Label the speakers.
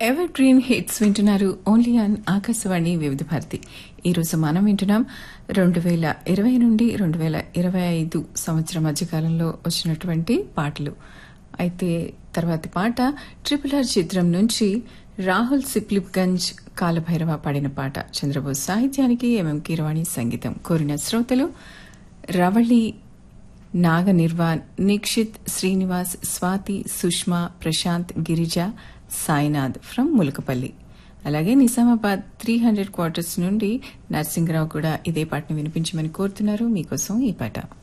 Speaker 1: ever evergreen hits వింటున్నారు only on Akashvani Vividh Bharati ఈరోజు మనం వింటున్నాం రెండు వేల ఇరవై నుండి రెండు వేల ఇరవై ఐదు సంవత్సరం మధ్యకాలంలో వచ్చినటువంటి పాటలు అయితే తర్వాతి పాట ట్రిపుల్ ఆర్ చిత్రం నుంచి రాహుల్ సిప్లిప్గంజ్ కాలభైరవ పాడిన పాట చంద్రబోస్ సాహిత్యానికి ఎంఎం కీరవాణి సంగీతం కోరిన శ్రోతలు రవళి నాగ నిర్వాణ్ నిక్షిత్ శ్రీనివాస్ స్వాతి సుష్మా ప్రశాంత్ గిరిజ సాయినాథ్ ఫ్రమ్ ములకపల్లి అలాగే నిజామాబాద్ త్రీ హండ్రెడ్ క్వార్టర్స్ నుండి నరసింగరావు కూడా ఇదే పాటను వినిపించమని కోరుతున్నారు మీకోసం ఈ పాట